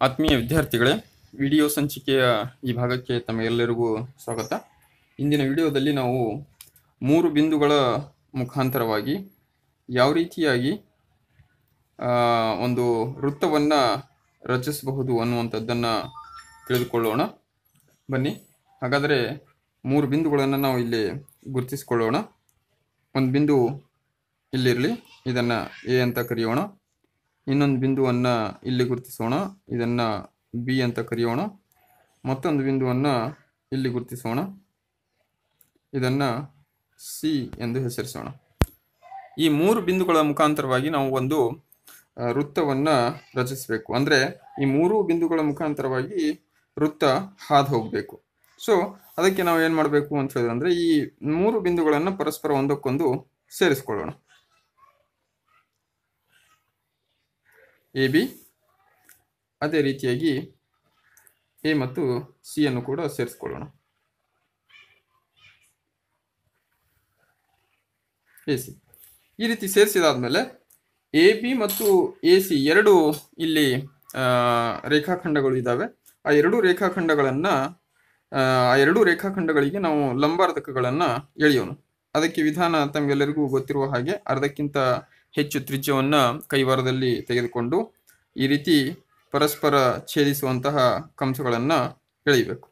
ಆತ್ಮೀಯ ವಿದ್ಯಾರ್ಥಿಗಳೇ ವಿಡಿಯೋ ಸಂಚಿಕೆಯ ಈ ಭಾಗಕ್ಕೆ ತಮಗೆಲ್ಲರಿಗೂ ಸ್ವಾಗತ ಇಂದಿನ ವಿಡಿಯೋದಲ್ಲಿ ನಾವು ಮೂರು ಬಿಂದುಗಳ ಮುಖಾಂತರವಾಗಿ ಯಾವ ರೀತಿಯಾಗಿ ಆ, ಒಂದು ವೃತ್ತವನ್ನು ರಚಿಸಬಹುದು ಅನ್ನುವಂಥದ್ದನ್ನು ತಿಳಿದುಕೊಳ್ಳೋಣ ಬನ್ನಿ ಹಾಗಾದರೆ ಮೂರು ಬಿಂದುಗಳನ್ನು ನಾವು ಇಲ್ಲಿ ಗುರುತಿಸಿಕೊಳ್ಳೋಣ ಒಂದು ಬಿಂದು ಇಲ್ಲಿರಲಿ ಇದನ್ನು ಎ ಅಂತ ಕರೆಯೋಣ ಇನ್ನೊಂದು ಬಿಂದುವನ್ನು ಇಲ್ಲಿ ಗುರುತಿಸೋಣ ಇದನ್ನು ಬಿ ಅಂತ ಕರೆಯೋಣ ಮತ್ತೊಂದು ಬಿಂದುವನ್ನು ಇಲ್ಲಿ ಗುರುತಿಸೋಣ ಇದನ್ನು ಸಿ ಎಂದು ಹೆಸರಿಸೋಣ ಈ ಮೂರು ಬಿಂದುಗಳ ಮುಖಾಂತರವಾಗಿ ನಾವು ಒಂದು ಆ, ವೃತ್ತವನ್ನು ರಚಿಸಬೇಕು ಅಂದರೆ ಈ ಮೂರು ಬಿಂದುಗಳ ಮುಖಾಂತರವಾಗಿ ವೃತ್ತ ಹಾದು ಹೋಗಬೇಕು ಸೊ ಅದಕ್ಕೆ ನಾವು ಏನು ಮಾಡಬೇಕು ಅಂತ ಹೇಳಿದ್ರೆ ಅಂದರೆ ಈ ಮೂರು ಬಿಂದುಗಳನ್ನು ಪರಸ್ಪರ ಒಂದಕ್ಕೊಂದು ಸೇರಿಸ್ಕೊಳ್ಳೋಣ ಎ ಬಿ ಅದೇ ರೀತಿಯಾಗಿ ಎ ಮತ್ತು ಸಿ ಅನ್ನು ಕೂಡ ಸೇರಿಸ್ಕೊಳ್ಳೋಣ ಎ ಸಿ ಈ ರೀತಿ ಸೇರಿಸಿದಾದ್ಮೇಲೆ ಎ ಬಿ ಮತ್ತು ಎ ಸಿ ಎರಡು ಇಲ್ಲಿ ಆ, ರೇಖಾಖಂಡಗಳು ಇದ್ದಾವೆ ಆ ಎರಡು ರೇಖಾಖಂಡಗಳನ್ನು ಆ ಎರಡು ರೇಖಾಖಂಡಗಳಿಗೆ ನಾವು ಲಂಬಾರ್ಧಕಗಳನ್ನು ಎಳೆಯೋಣ ಅದಕ್ಕೆ ವಿಧಾನ ತಮಗೆಲ್ಲರಿಗೂ ಗೊತ್ತಿರುವ ಹಾಗೆ ಅರ್ಧಕ್ಕಿಂತ ಹೆಚ್ಚು ತ್ರಿಜ್ಯವನ್ನು ಕೈವಾರದಲ್ಲಿ ತೆಗೆದುಕೊಂಡು ಈ ರೀತಿ ಪರಸ್ಪರ ಛೇದಿಸುವಂತಹ ಕಂಸಗಳನ್ನು ಎಳೆಯಬೇಕು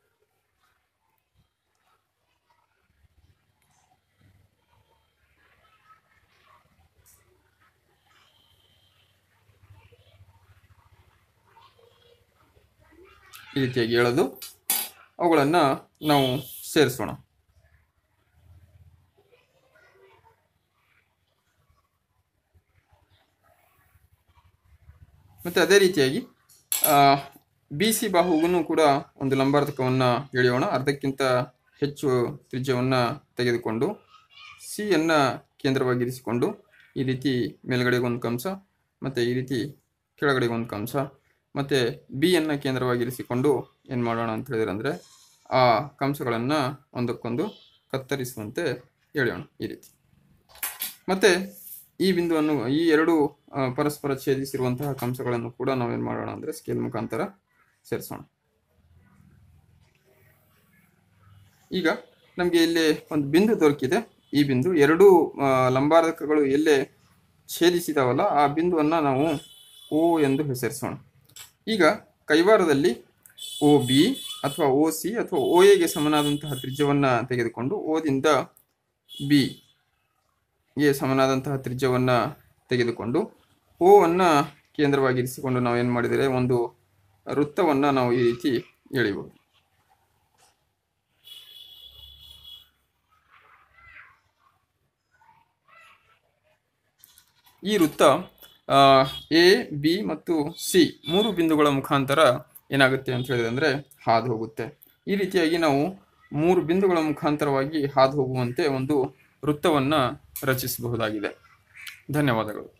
ಈ ರೀತಿಯಾಗಿ ಎಳೆದು ಅವುಗಳನ್ನು ನಾವು ಸೇರಿಸೋಣ ಮತ್ತು ಅದೇ ರೀತಿಯಾಗಿ ಬಿ ಸಿ ಬಾಹುಗೂ ಕೂಡ ಒಂದು ಲಂಬಾರ್ಧಕವನ್ನು ಎಳೆಯೋಣ ಅರ್ಧಕ್ಕಿಂತ ಹೆಚ್ಚು ತ್ರಿಜ್ಯವನ್ನು ತೆಗೆದುಕೊಂಡು ಸಿ ಅನ್ನು ಕೇಂದ್ರವಾಗಿರಿಸಿಕೊಂಡು ಈ ರೀತಿ ಮೇಲ್ಗಡೆಗೆ ಒಂದು ಕಂಸ ಮತ್ತು ಈ ರೀತಿ ಕೆಳಗಡೆಗೆ ಒಂದು ಕಂಸ ಮತ್ತು ಬಿ ಅನ್ನು ಕೇಂದ್ರವಾಗಿರಿಸಿಕೊಂಡು ಏನು ಮಾಡೋಣ ಅಂತ ಹೇಳಿದ್ರೆ ಅಂದರೆ ಆ ಕಂಸಗಳನ್ನು ಒಂದಕ್ಕೊಂದು ಕತ್ತರಿಸುವಂತೆ ಎಳೆಯೋಣ ಈ ರೀತಿ ಮತ್ತು ಈ ಬಿಂದುವನ್ನು ಈ ಎರಡು ಆ, ಪರಸ್ಪರ ಛೇದಿಸಿರುವಂತಹ ಕಂಸಗಳನ್ನು ಕೂಡ ನಾವೇನು ಮಾಡೋಣ ಅಂದರೆ ಸ್ಕೇಲ್ ಮುಖಾಂತರ ಸೇರಿಸೋಣ ಈಗ ನಮಗೆ ಇಲ್ಲಿ ಒಂದು ಬಿಂದು ದೊರಕಿದೆ ಈ ಬಿಂದು ಎರಡು ಆ, ಲಂಬಾರ್ಧಕಗಳು ಎಲ್ಲೇ ಛೇದಿಸಿದಾವಲ್ಲ ಆ ಬಿಂದುವನ್ನು ನಾವು ಓ ಎಂದು ಹೆಸರಿಸೋಣ ಈಗ ಕೈವಾರದಲ್ಲಿ ಓ ಬಿ ಅಥವಾ ಓ ಸಿ ಅಥವಾ ಓ ಎಗೆ ಸಮನಾದಂತಹ ತ್ರಿಜ್ಯವನ್ನು ತೆಗೆದುಕೊಂಡು ಓದಿಂದ ಬಿ ಗೆ ಸಮನಾದಂತಹ ತ್ರಿಜ್ಯವನ್ನು ತೆಗೆದುಕೊಂಡು ಓ ಅನ್ನು ಕೇಂದ್ರವಾಗಿರಿಸಿಕೊಂಡು ನಾವು ಏನು ಮಾಡಿದರೆ ಒಂದು ವೃತ್ತವನ್ನು ನಾವು ಈ ರೀತಿ ಎಳಿಬಹುದು ಈ ವೃತ್ತ ಎ ಬಿ ಮತ್ತು ಸಿ ಮೂರು ಬಿಂದುಗಳ ಮುಖಾಂತರ ಏನಾಗುತ್ತೆ ಅಂತ ಹೇಳಿದ್ರೆ ಅಂದರೆ ಹಾದು ಹೋಗುತ್ತೆ ಈ ರೀತಿಯಾಗಿ ನಾವು ಮೂರು ಬಿಂದುಗಳ ಮುಖಾಂತರವಾಗಿ ಹಾದು ಹೋಗುವಂತೆ ಒಂದು ವೃತ್ತವನ್ನು ರಚಿಸಬಹುದಾಗಿದೆ ಧನ್ಯವಾದಗಳು